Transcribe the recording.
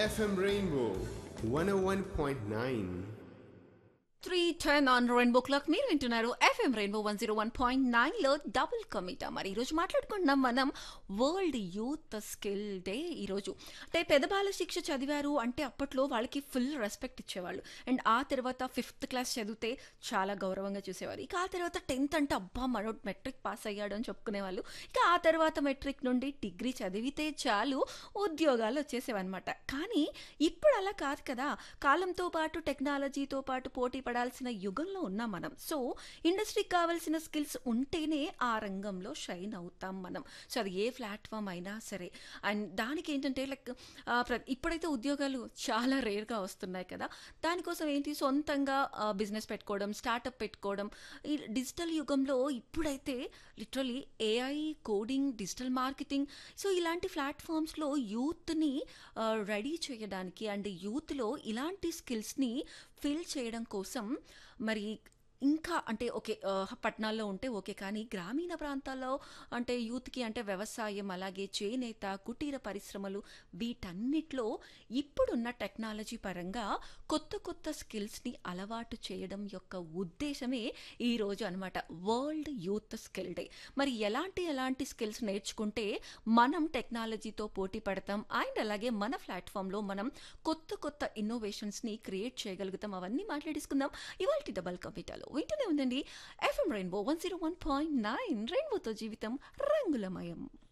FM Rainbow 101.9. Three ten on Rainbow clock మీరు వింటున్నారు FM rainbow one zero one point nine లో double కమిటా మరి ఈరోజు మాట్లాడుకుంటున్నాం మనం వరల్డ్ యూత్ స్కిల్ డే ఈరోజు అంటే పెదబాల శిక్ష చదివారు అంటే అప్పట్లో వాళ్ళకి ఫుల్ రెస్పెక్ట్ ఇచ్చేవాళ్ళు అండ్ ఆ తర్వాత ఫిఫ్త్ క్లాస్ చదివితే చాలా గౌరవంగా చూసేవారు ఇక ఆ తర్వాత టెన్త్ అంటే అబ్బా మనోడు మెట్రిక్ పాస్ అయ్యాడు అని చెప్పుకునేవాళ్ళు ఇక ఆ తర్వాత మెట్రిక్ నుండి డిగ్రీ చదివితే చాలు ఉద్యోగాలు వచ్చేసేవన్నమాట కానీ ఇప్పుడు అలా కాదు కదా కాలంతో పాటు టెక్నాలజీతో పాటు పోటీ పడాల్సిన యుగంలో ఉన్నాం మనం సో ఇండస్ట్రీకి కావాల్సిన స్కిల్స్ ఉంటేనే ఆ రంగంలో షైన్ అవుతాం మనం సో అది ఏ ప్లాట్ఫామ్ అయినా సరే అండ్ దానికి ఏంటంటే లైక్ ఇప్పుడైతే ఉద్యోగాలు చాలా రేర్గా వస్తున్నాయి కదా దానికోసం ఏంటి సొంతంగా బిజినెస్ పెట్టుకోవడం స్టార్టప్ పెట్టుకోవడం ఈ డిజిటల్ యుగంలో ఇప్పుడైతే literally AI coding digital marketing so ఇలాంటి ప్లాట్ఫామ్స్లో యూత్ని రెడీ చేయడానికి అండ్ యూత్లో ఇలాంటి స్కిల్స్ని ఫిల్ చేయడం కోసం మరి ఇంకా అంటే ఓకే ఆ, పట్టణాల్లో ఉంటే ఓకే కానీ గ్రామీణ ప్రాంతాల్లో అంటే యూత్కి అంటే వ్యవసాయం అలాగే చేనేత కుటీర పరిశ్రమలు వీటన్నిటిలో ఇప్పుడున్న టెక్నాలజీ పరంగా కొత్త కొత్త స్కిల్స్ని అలవాటు చేయడం యొక్క ఉద్దేశమే ఈ రోజు అనమాట వరల్డ్ యూత్ స్కిల్ డే మరి ఎలాంటి ఎలాంటి స్కిల్స్ నేర్చుకుంటే మనం టెక్నాలజీతో పోటీ పడతాం అండ్ అలాగే మన ప్లాట్ఫామ్లో మనం కొత్త కొత్త ఇన్నోవేషన్స్ని క్రియేట్ చేయగలుగుతాం అవన్నీ మాట్లాడేసుకుందాం ఇవాళ డబల్ కంప్యూటర్లో వింటూనే ఉందండి FM rainbow one zero one point nine రెయిన్బోతో జీవితం రంగులమయం